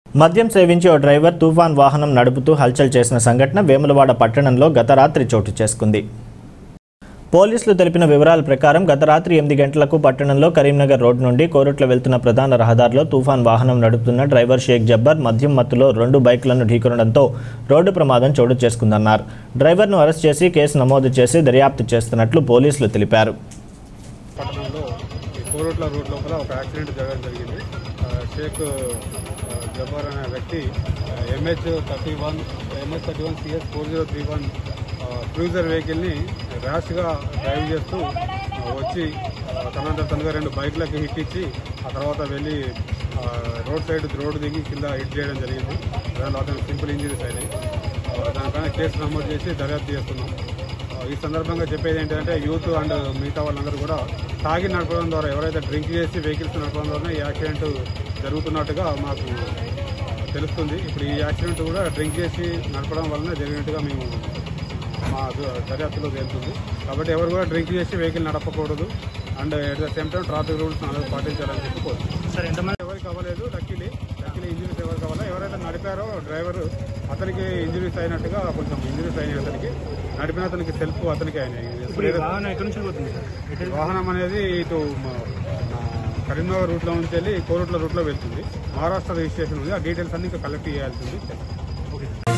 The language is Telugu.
మద్యం సేవించి ఓ డ్రైవర్ తుఫాన్ వాహనం నడుపుతూ హల్చల్ చేసిన సంఘటన వేములవాడ పట్టణంలో గత రాత్రి చోటు చేసుకుంది పోలీసులు తెలిపిన వివరాల ప్రకారం గత రాత్రి ఎనిమిది గంటలకు పట్టణంలో కరీంనగర్ రోడ్ నుండి కోరుట్ల వెళ్తున్న ప్రధాన రహదారిలో తుఫాన్ వాహనం నడుపుతున్న డ్రైవర్ షేక్ జబ్బర్ మద్యం మత్తులో రెండు బైకులను ఢీకొనడంతో రోడ్డు ప్రమాదం చోటు చేసుకుందన్నారు డ్రైవర్ను అరెస్ట్ చేసి కేసు నమోదు చేసి దర్యాప్తు చేస్తున్నట్లు పోలీసులు తెలిపారు పట్టణంలో ఈ కోరుట్ల రోడ్ లోపల ఒక యాక్సిడెంట్ జరగడం జరిగింది ఆ, షేక్ ఆ, జబ్బార్ అనే వ్యక్తి MH thirty one MH thirty one CS four zero three one cruiser వెహికల్ని ర్యాష్గా డ్రైవ్ చేస్తూ ఆ, వచ్చి ఆ, తనంత తనగా రెండు బైక్లకి హిట్ ఇచ్చి ఆ తర్వాత వెళ్ళి ఆ, రోడ్ సైడ్ రోడ్డు దిగి కింద హిట్ చేయడం జరిగింది దానిలో అతను సింపుల్ ఇంజరీస్ అయినాయి ఆ, దానిపైన కేసు నమోదు చేసి దర్యాప్తు చేస్తున్నాం ఈ సందర్భంగా చెప్పేది ఏంటంటే యూత్ అండ్ మిగతా వాళ్ళందరూ కూడా తాగి నడపడం ద్వారా ఎవరైతే డ్రింక్ చేసి వెహికల్స్ నడపడం ద్వారా ఈ యాక్సిడెంట్ జరుగుతున్నట్టుగా మాకు తెలుస్తుంది ఇప్పుడు ఈ యాక్సిడెంట్ కూడా డ్రింక్ చేసి నడపడం వలన జరిగినట్టుగా మేము మా ద- దర్యాప్తులో తేలుతుంది కాబట్టి ఎవరు కూడా డ్రింక్ చేసి వెహికల్ నడపకూడదు and at the same time traffic rules అందరూ పాటించాలని చెప్పి కోరుతున్నాం ఎవరికి అవ్వలేదు లక్కీలీ లక్కీలీ ఇంజరీస్ ఎవరికి అవ్వాలి ఎవరైతే నడిపారో డ్రైవర్ అతనికి ఇంజరీస్ అయినట్టుగా కొంచెం ఇంజరీస్ అయినాయి అతనికి నడిపిన అతనికి సెల్ఫ్ అతనికి అయినాయి ఈ వాహనం అనేది ఇటు మ- మన కరీంనగర్ రూట్ లో నుంచి వెళ్ళి కోరుట్ల రూట్ లో వెళ్తుంది మహారాష్ట్ర రిజిస్ట్రేషన్ ఉంది ఆ డీటెయిల్స్ అన్ని ఇంకా కలెక్ట్ చేయాల్సి ఉంది